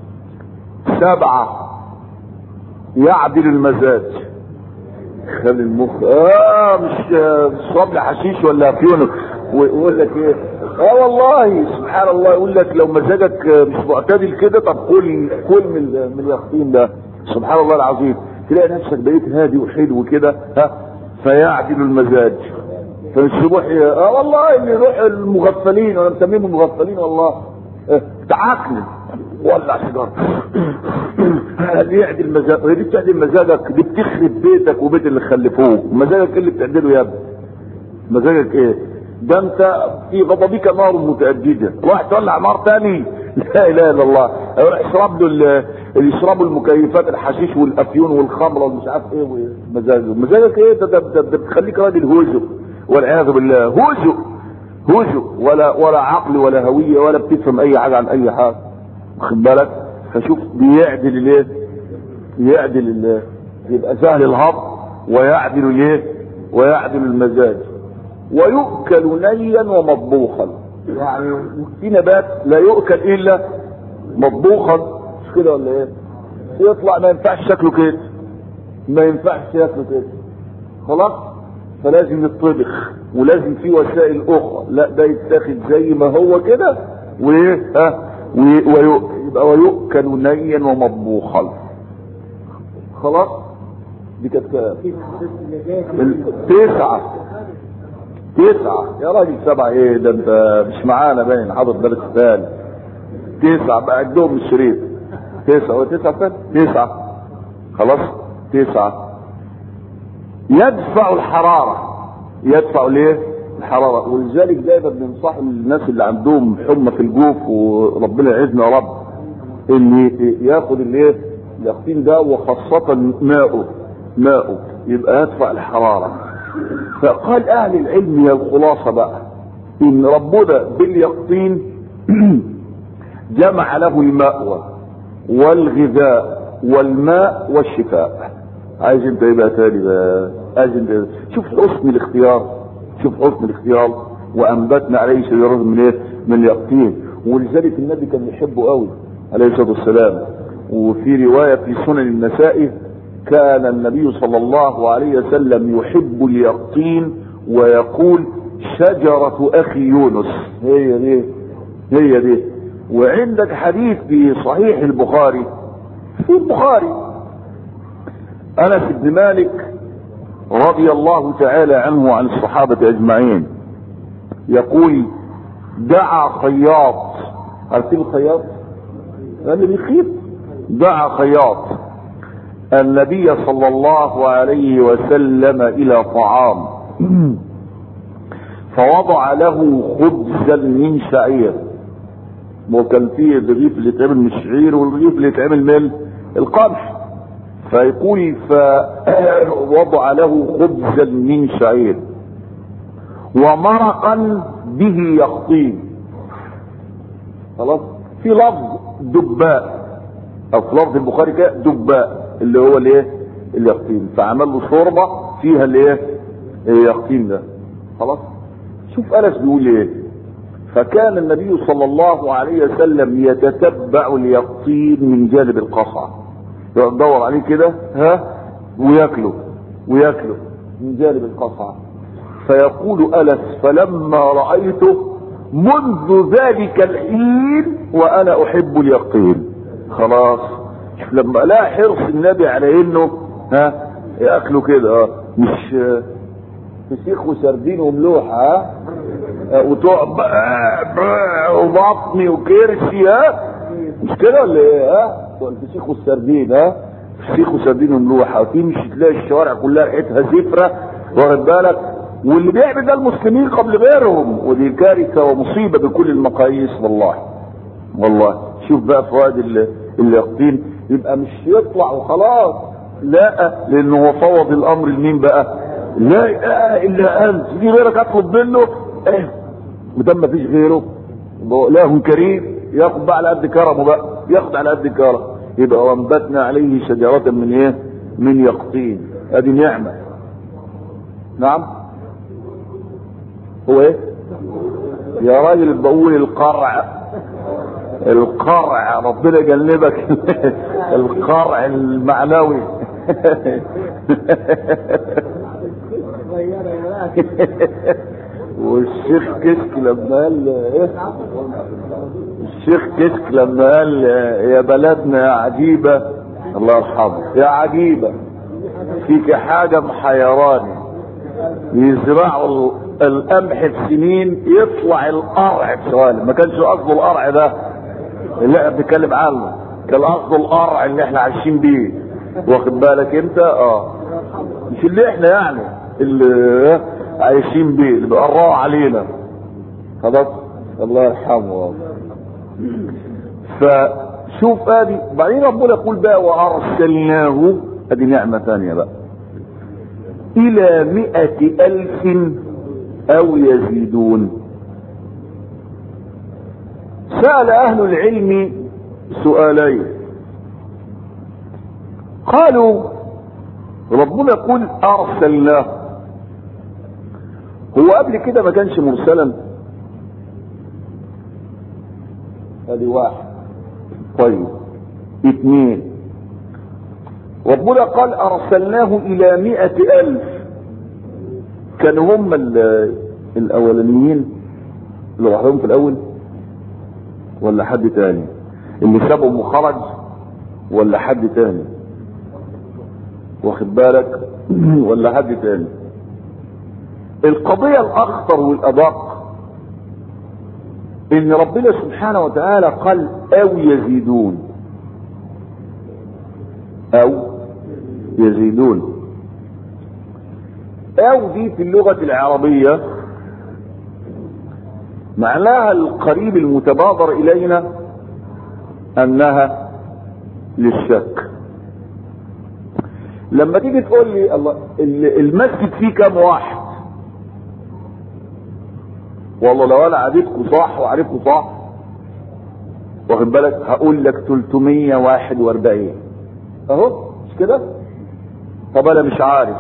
سبعة يعدل المزاج خلي المخ اه مش مش ربل حشيش ولا افيونك ويقول لك ايه اه والله سبحان الله يقول لك لو مزاجك مش معتدل كده طب كل كل من من اليقطين ده سبحان الله العظيم تلاقي نفسك بقيت هادي وحلو كده ها فيعدل المزاج فالصبح اه والله اللي يروح المغفلين وانا مسميهم المغفلين والله اه تعاقل ولع سيجاره اللي يعدل مزاجك دي بتعدل مزاجك دي بتخرب بيتك وبيت اللي خلفوك مزاجك ايه اللي بتعدله يا ابني مزاجك ايه ده انت في غضبك نار متأججة راح تولع نار تاني لا اله الا الله يروح يشرب له اللي يشربوا المكيفات الحشيش والافيون والخمره ومش عارف ايه مزاجه مزاجك ايه ده ده, ده, ده بتخليك راجل هوزو والعياذ بالله هوزو هوزو ولا ولا عقل ولا هويه ولا بتفهم اي حاجه عن اي حاجه واخد بالك فشوف بيعدل الايه يعدل الايه يبقى سهل الهضم ويعدل الايه ويعدل المزاج ويؤكل نيا ومطبوخا يعني في نبات لا يؤكل الا مطبوخا مش كده ولا ايه يطلع ما ينفعش شكله كده ما ينفعش شكله كده خلاص فلازم يطبخ ولازم في وسائل اخرى لا ده يتاخد زي ما هو كده وايه ها ويبقى ويؤكل نيا ومطبوخا خلاص دي كانت تسعة تسعة يا راجل سبعة ايه ده انت مش معانا باين حاضر درس ثاني تسعة بقى عندهم الشريط تسعة وتسعة فين تسعة خلاص تسعة يدفع الحرارة يدفع ليه الحرارة ولذلك دايما بننصح الناس اللي عندهم حمى في الجوف وربنا يعزنا يا رب ان ياخد الايه اليقطين ده وخاصة ماءه ماءه يبقى يدفع الحرارة فقال اهل العلم يا الخلاصة بقى ان ربنا باليقطين جمع له المأوى والغذاء والماء والشفاء عايز انت ايه بقى تاني بقى عايز انت شوف حسن الاختيار شوف حسن الاختيار وانبتنا عليه شجرة من ايه من اليقطين ولذلك النبي كان يحبه قوي عليه الصلاه والسلام وفي روايه في سنن النسائي كان النبي صلى الله عليه وسلم يحب اليقطين ويقول شجرة اخي يونس هي دي هي دي وعندك حديث في صحيح البخاري في البخاري انس بن مالك رضي الله تعالى عنه وعن الصحابة اجمعين يقول دعا خياط عارفين الخياط اللي بيخيط دعا خياط النبي صلى الله عليه وسلم الى طعام فوضع له خبزا من شعير وكان فيه الرغيف اللي يتعمل من الشعير والرغيف اللي يتعمل من القمح فيقول فوضع له خبزا من شعير ومرقا به يقطين خلاص في لفظ دباء او في لفظ البخاري كده دباء اللي هو الايه اليقطين فعمل له شوربه فيها الايه اليقطين ده خلاص شوف انس بيقول ايه فكان النبي صلى الله عليه وسلم يتتبع اليقطين من جانب القصعه يدور عليه كده ها وياكله وياكله من جانب القصعه فيقول انس فلما رايته منذ ذلك الحين وانا احب اليقين خلاص لما لا حرص النبي على انه ها ياكلوا كده اه مش فسيخ وسردين وملوحة ها وتقعد وبطني وكرشي ها مش كده ولا ايه ها الفسيخ والسردين ها فسيخ وسردين وملوحة وتمشي تلاقي الشوارع كلها ريحتها زفرة واخد بالك واللي بيعمل ده المسلمين قبل غيرهم ودي كارثة ومصيبة بكل المقاييس والله والله شوف بقى فوائد اليقطين يبقى مش يطلع وخلاص لا لانه هو فوض الامر لمين بقى لا اله الا انت في غيرك اطلب منه ايه مدام ما فيش غيره له كريم ياخد بقى على قد كرمه بقى ياخد على قد كرمه يبقى وانبتنا عليه شجرة من ايه من يقطين ادي نعمة نعم هو ايه يا راجل بقول القرع القرع ربنا يجنبك القرع المعنوي والشيخ كشك لما قال ايه الشيخ كشك لما قال يا بلدنا يا عجيبة الله يرحمه يا عجيبة فيك حاجة محيراني يزرعوا القمح في سنين يطلع القرع في سؤال ما كانش قصده القرع ده اللي احنا بنتكلم عنه كان قصده القرع اللي احنا عايشين بيه واخد بالك انت اه مش اللي احنا يعني اللي عايشين بيه اللي بيقرأوا علينا خلاص الله يرحمه فشوف ادي بعدين ربنا يقول بقى وارسلناه ادي نعمة ثانية بقى الى مئة الف او يزيدون سأل اهل العلم سؤالين قالوا ربنا يقول ارسلناه هو قبل كده ما كانش مرسلا ادي واحد طيب اثنين ربنا قال ارسلناه الى مئة الف كانوا هم الاولانيين اللي لوحدهم في الاول ولا حد تاني اللي سابهم وخرج ولا حد تاني واخد بالك ولا حد تاني القضية الاخطر والادق ان ربنا سبحانه وتعالى قال او يزيدون او يزيدون او دي في اللغة العربية معناها القريب المتبادر الينا انها للشك لما تيجي تقول لي الله المسجد فيه كام واحد والله لو انا عديتكم صح وعرفكم صح واخد بالك هقول لك 341 اهو مش كده طب انا مش عارف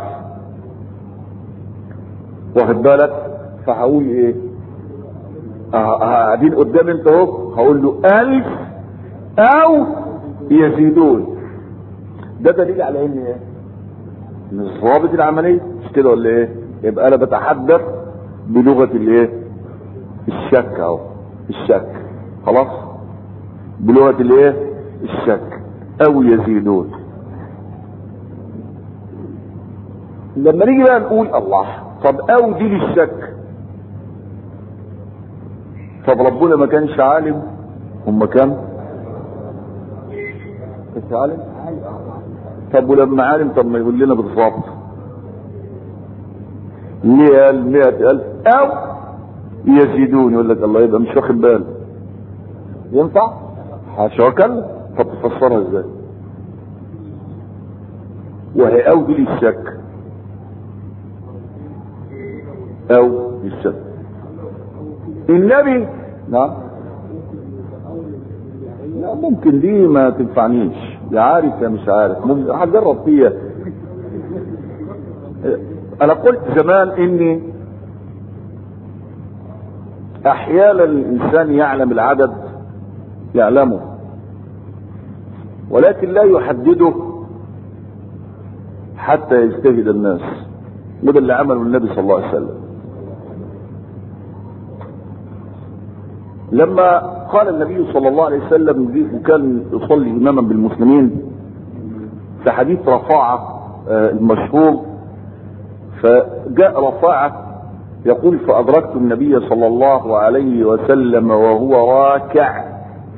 واخد بالك فهقول ايه قاعدين قدام انت اهو هقول له الف او يزيدون ده دليل على ان ايه مش ضابط العمليه مش كده ولا ايه يبقى انا بتحدث بلغه الايه الشك اهو الشك خلاص بلغه الايه الشك او يزيدون لما نيجي بقى نقول الله طب او دي للشك طب ربنا ما كانش عالم هم كام كانش عالم طب ولما عالم طب ما يقول لنا بالظبط ليه قال مئة ألف أو يزيدون يقول لك الله يبقى مش واخد باله ينفع حاشا وكلا طب تفسرها ازاي وهي أو دي للشك أو للشك النبي نعم لا ممكن دي ما تنفعنيش يا عارف يا مش عارف ممكن هجرب فيها انا قلت زمان اني احيانا الانسان يعلم العدد يعلمه ولكن لا يحدده حتى يجتهد الناس وده اللي عمله النبي صلى الله عليه وسلم لما قال النبي صلى الله عليه وسلم وكان يصلي اماما بالمسلمين في حديث رفاعة المشهور فجاء رفاعة يقول فأدركت النبي صلى الله عليه وسلم وهو راكع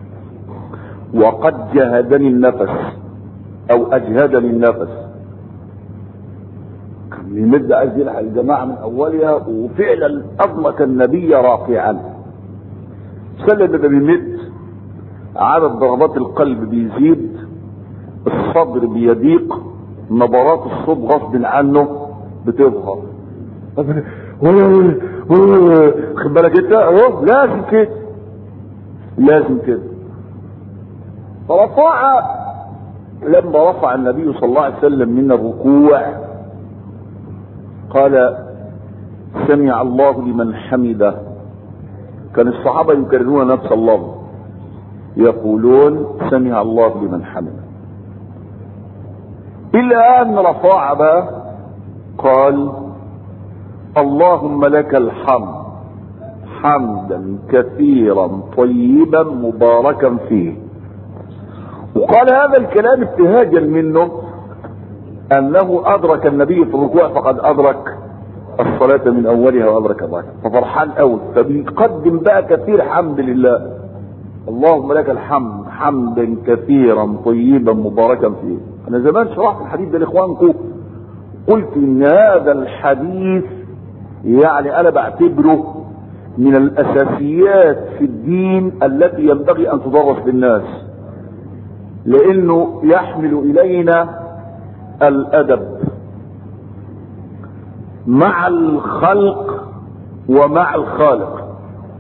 وقد جهدني النفس أو أجهدني النفس كان يمد عايز يلحق الجماعة من أولها وفعلا أدرك النبي راكعا سلم ده بيمد عدد ضربات القلب بيزيد الصدر بيضيق نبرات الصوت غصب عنه بتظهر خد بالك انت اهو لازم كده لازم كده فرفع لما رفع النبي صلى الله عليه وسلم من الركوع قال سمع الله لمن حمده كان الصحابة يكررون نفس اللفظ يقولون سمع الله لمن حمده إلا أن رفاع بقى قال اللهم لك الحمد حمدا كثيرا طيبا مباركا فيه وقال هذا الكلام ابتهاجا منه انه ادرك النبي في الركوع فقد ادرك الصلاة من اولها وادرك الركعة ففرحان قوي فبيقدم بقى كثير حمد لله اللهم لك الحمد حمدا كثيرا طيبا مباركا فيه انا زمان شرحت الحديث ده لاخوانكم قلت ان هذا الحديث يعني انا بعتبره من الاساسيات في الدين التي ينبغي ان تدرس للناس لانه يحمل الينا الادب مع الخلق ومع الخالق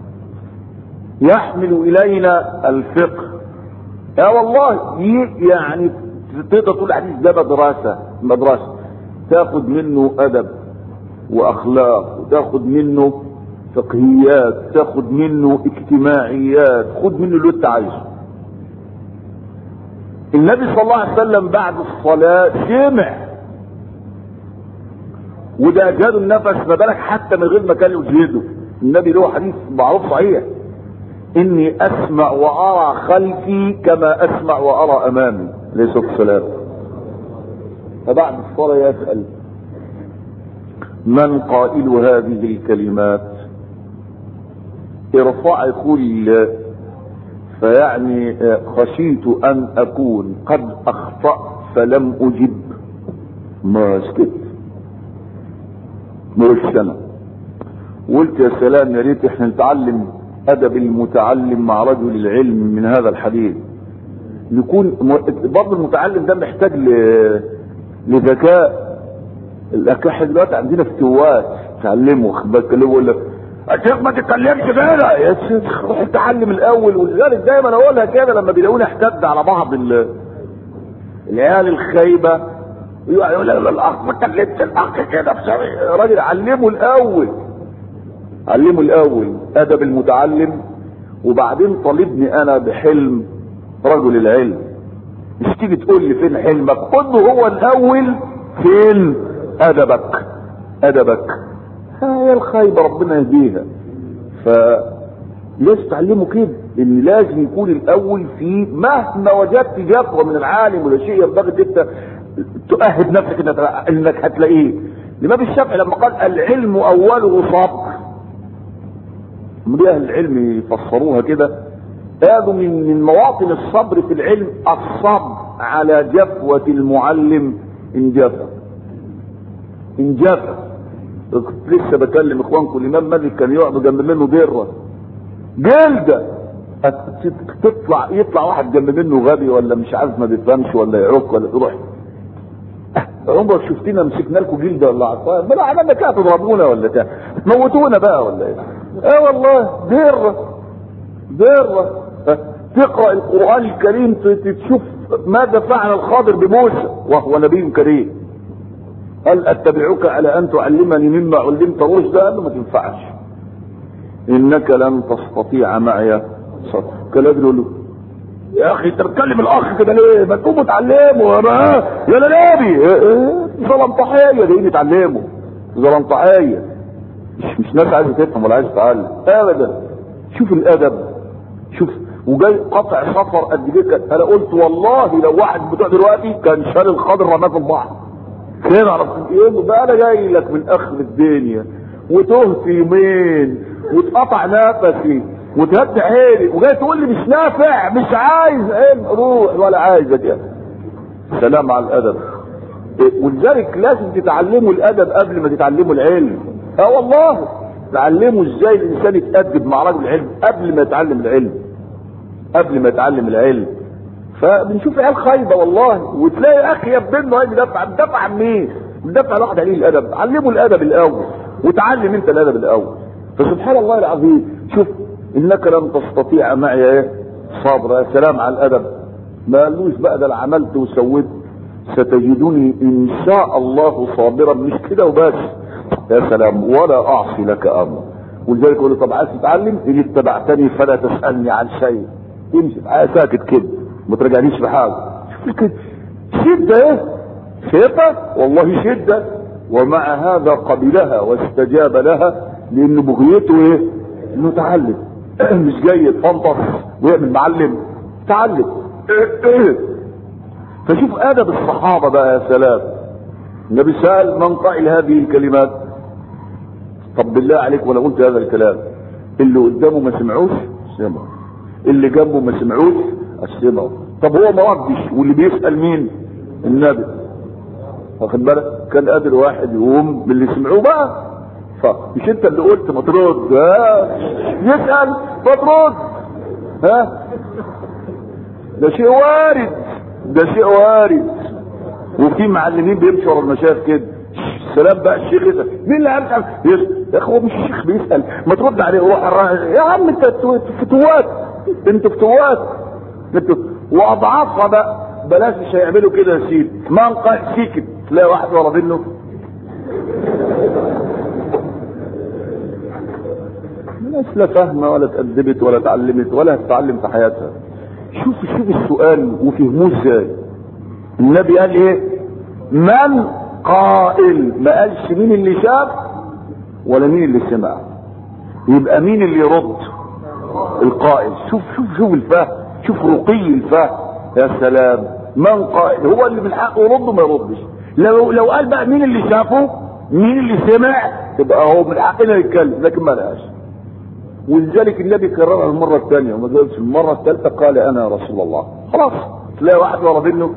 يحمل الينا الفقه يا والله يعني تقدر تقول الحديث ده مدرسه مدرسه تاخد منه ادب واخلاق وتاخد منه فقهيات تاخد منه اجتماعيات خد منه اللي انت عايزه النبي صلى الله عليه وسلم بعد الصلاة سمع وده اجهاده النفس ما بالك حتى من غير ما كان يجهده النبي له حديث معروف صحيح اني اسمع وارى خلفي كما اسمع وارى امامي عليه الصلاه والسلام فبعد الصلاه يسال من قائل هذه الكلمات ارفع كل فيعني خشيت ان اكون قد اخطأت فلم اجب ما سكت مش انا قلت يا سلام يا ريت احنا نتعلم ادب المتعلم مع رجل العلم من هذا الحديث يكون برضه المتعلم ده محتاج ل... لذكاء احنا دلوقتي عندنا فتوات تعلموا خد بالك اللي يقول لك الشيخ ما تتكلمش كده يا شيخ روح اتعلم الاول ولذلك دايما اقولها كده لما بيلاقوني احتد على بعض ال... العيال الخايبه يقول لك الاخ ما تكلمش الاخ كده راجل علمه الاول علمه الاول ادب المتعلم وبعدين طالبني انا بحلم رجل العلم مش تيجي تقول لي فين حلمك قل له هو الاول فين ادبك ادبك هي الخايبه ربنا يهديها ف لازم تعلمه كده ان لازم يكون الاول في مهما وجدت جفوه من العالم ولا شيء ينبغي انت تؤهد نفسك انك, إنك هتلاقيه الامام الشافعي لما قال العلم اوله صبر اهل العلم يفسروها كده قالوا من من مواطن الصبر في العلم الصبر على جفوة المعلم ان جفا ان جفا كنت لسه بكلم اخوانكم الامام مالك كان يقعد جنب منه دره جلده تطلع يطلع واحد جنب منه غبي ولا مش عارف ما بيفهمش ولا يعك ولا يروح عمرك شفتينا مسكنا لكم جلده ولا عصايه ما عملنا كده تضربونا ولا كده موتونا بقى ولا ايه اه والله دره دره تقرا القران الكريم تشوف ماذا فعل الخاضر بموسى وهو نبي كريم هل اتبعك على ان تعلمني مما علمت رشدا قال له ما تنفعش انك لن تستطيع معي صبر كلام يقول له يا اخي انت بتكلم الاخ كده ليه ما تقوموا اتعلموا يا يا نبي ظلمطحيه جايين يتعلموا ظلمطحيه مش مش ناس عايزه تفهم ولا عايزه تتعلم ابدا شوف الادب شوف وجاي قطع سفر قد كده انا قلت والله لو واحد بتوع دلوقتي كان شال الخضر رماه في البحر كان اعرف ايه بقى انا جاي لك من اخر الدنيا وتهت يومين واتقطع نفسي وتهد حيلي وجاي تقول لي مش نافع مش عايز ايه روح ولا عايزك يا سلام على الادب إيه ولذلك لازم تتعلموا الادب قبل ما تتعلموا العلم اه والله تعلموا ازاي الانسان يتادب مع رجل العلم قبل ما يتعلم العلم قبل ما يتعلم العلم فبنشوف عيال خايبه والله وتلاقي اخي يا ابنه هاي بيدافع بيدافع عن مين؟ بيدافع عن واحد عليه الادب علموا الادب الاول وتعلم انت الادب الاول فسبحان الله العظيم شوف انك لن تستطيع معي ايه صبر يا سلام على الادب ما قالوش بقى ده انا عملت وسويت ستجدني ان شاء الله صابرا مش كده وبس يا سلام ولا اعصي لك امر ولذلك يقول له طب عايز تتعلم ان اتبعتني فلا تسالني عن شيء امشي ساكت كده ما ترجعنيش بحاجه شوف كده شده ايه شده والله شده ومع هذا قبلها واستجاب لها لان بغيته ايه انه تعلم مش جاي يتفنطس ويعمل معلم تعلم فشوف ادب الصحابه بقى يا سلام النبي سال من قائل هذه الكلمات طب بالله عليك ولا قلت هذا الكلام اللي قدامه ما سمعوش سمعوا اللي جنبه ما سمعوش سمعوا طب هو ما ردش واللي بيسال مين النبي واخد بالك كان قادر واحد يقوم من اللي سمعوه بقى فمش انت اللي قلت ما ترد ها يسال ما ترد ها ده شيء وارد ده شيء وارد وفي معلمين بيمشوا ورا المشايخ كده سلام بقى الشيخ يسال مين اللي هيسال يا اخي هو مش الشيخ بيسال ما ترد عليه هو يا عم انت فتوات انتوا فتوات انتوا واضعافها بقى بلاش مش هيعملوا كده يا سيدي من قال سيكت تلاقي واحد ورا منه الناس لا فاهمة ولا اتأدبت ولا اتعلمت ولا هتتعلم في حياتها شوف شوف السؤال وفهموه ازاي النبي قال ايه من قائل ما قالش مين اللي شاف ولا مين اللي سمع يبقى مين اللي يرد القائل شوف شوف شوف الفهم شوف رقي الفهم يا سلام من قائل هو اللي من حقه يرد وما يردش لو لو قال بقى مين اللي شافه مين اللي سمع تبقى هو من حقنا نتكلم لكن ما لهاش ولذلك النبي كررها المرة الثانية وما جاوبش المرة الثالثة قال أنا يا رسول الله خلاص تلاقي واحد ورا منه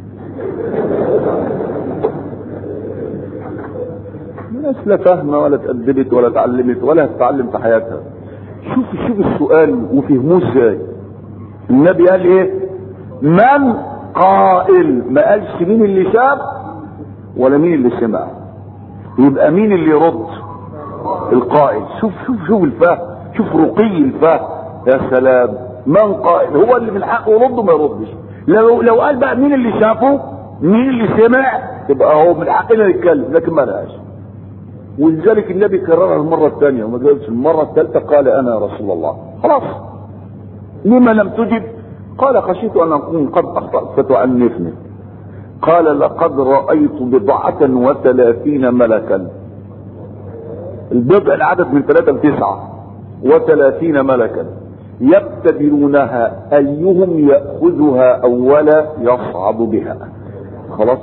الناس لا فاهمة ولا اتأدبت ولا اتعلمت ولا هتتعلم في حياتها شوف شوف السؤال وفهموه ازاي النبي قال ايه من قائل ما قالش مين اللي شاف ولا مين اللي سمع يبقى مين اللي يرد القائل شوف شوف شوف الفهم شوف رقي الفهم يا سلام من قائل هو اللي من حقه يرد وما يردش لو لو قال بقى مين اللي شافه مين اللي سمع تبقى هو من حقنا نتكلم لكن ما لهاش ولذلك النبي كررها المرة الثانية وما جاوبش المرة الثالثة قال أنا يا رسول الله خلاص لما لم تجب قال خشيت أن أكون قد أخطأت فتعنفني قال لقد رأيت بضعة وثلاثين ملكا البضع العدد من ثلاثة لتسعة وثلاثين ملكا يبتدرونها أيهم يأخذها أولا يصعد بها خلاص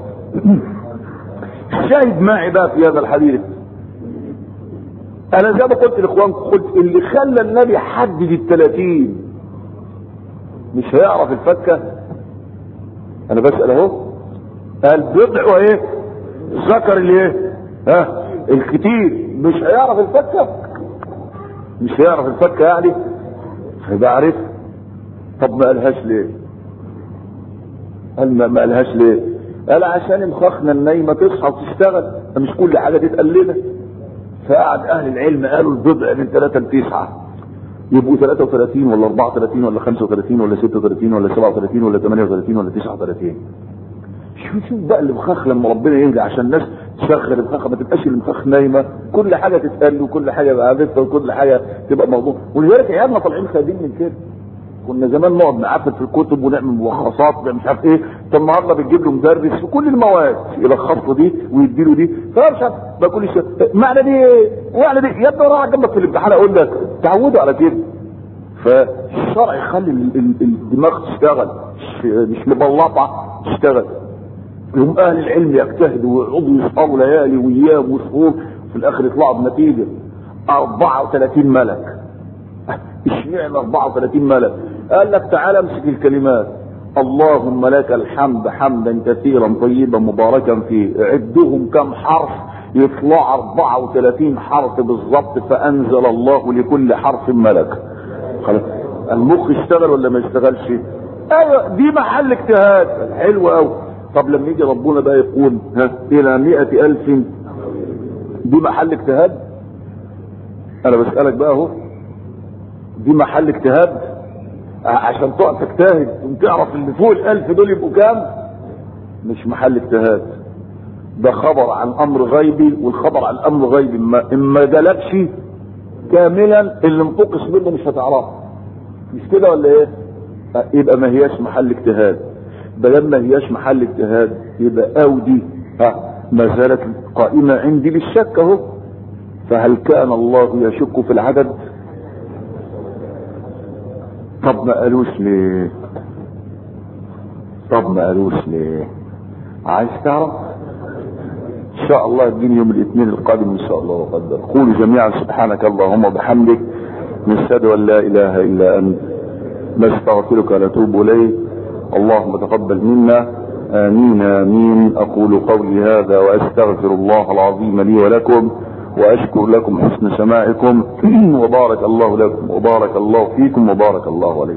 شاهد معي بقى في هذا الحديث انا زي ما قلت لاخوانكم قلت اللي خلى النبي حدد الثلاثين مش هيعرف الفكه انا بسال اهو قال بضع ايه ذكر الايه ها الكتير مش هيعرف الفكه مش هيعرف الفكه يعني هيبقى عارف طب ما قالهاش ليه قال ما, ما قالهاش ليه قال عشان مخخنا النايمه تصحى وتشتغل مش كل حاجه تتقال لنا فقعد اهل العلم قالوا البضع من 3 ل 9 يبقوا 33 ولا 34 ولا 35 ولا 36 ولا 37 ولا 38 ولا 39 شوف شوف بقى المخاخ لما ربنا يهدي عشان الناس تشغل المخاخ ما تبقاش المخاخ نايمه كل حاجه تتقال وكل حاجه يبقى عارفها وكل حاجه تبقى موضوع ولذلك عيالنا طالعين خايبين من كده كنا زمان نقعد نعفل في الكتب ونعمل ملخصات مش عارف ايه طب النهارده بتجيب له مدرس في كل المواد يلخص له دي ويدي له دي فمش عارف بقى كل شيء معنى دي ايه؟ معنى دي يا ابني راح جنبك في الامتحان اقول لك تعودوا على كده فالشرع يخلي ال- ال- الدماغ تشتغل مش- مش مبلطه تشتغل يوم اهل العلم يجتهدوا ويقعدوا يسهروا ليالي وايام وشهور في الاخر يطلعوا بنتيجه 34 ملك اشمعنى 34 ملك قال لك تعالى امسك الكلمات اللهم لك الحمد حمدا كثيرا طيبا مباركا فيه عدهم كم حرف يطلع 34 حرف بالظبط فانزل الله لكل حرف ملك خلاص المخ اشتغل ولا ما اشتغلش ايوه دي محل اجتهاد حلو قوي طب لما يجي ربنا بقى يقول ها الى مئة الف دي محل اجتهاد انا بسألك بقى اهو دي محل اجتهاد عشان تقعد تجتهد وتعرف اللي فوق الالف دول يبقوا كام مش محل اجتهاد ده خبر عن امر غيبي والخبر عن امر غيبي ما اما جالكش كاملا اللي منطقس منه مش هتعرفه مش كده ولا ايه اه يبقى ما هياش محل اجتهاد بدل ما هياش محل اجتهاد يبقى اودي ها ما زالت قائمة عندي بالشك اهو فهل كان الله يشك في العدد طب ما قالوش ليه طب ما قالوش ليه عايز تعرف ان شاء الله الدين يوم الاثنين القادم ان شاء الله وقدر قولوا جميعا سبحانك اللهم وبحمدك نشهد ان لا اله الا انت نستغفرك ونتوب اليك اللهم تقبل منا امين امين اقول قولي هذا واستغفر الله العظيم لي ولكم واشكر لكم حسن سماعكم وبارك الله لكم وبارك الله فيكم وبارك الله عليكم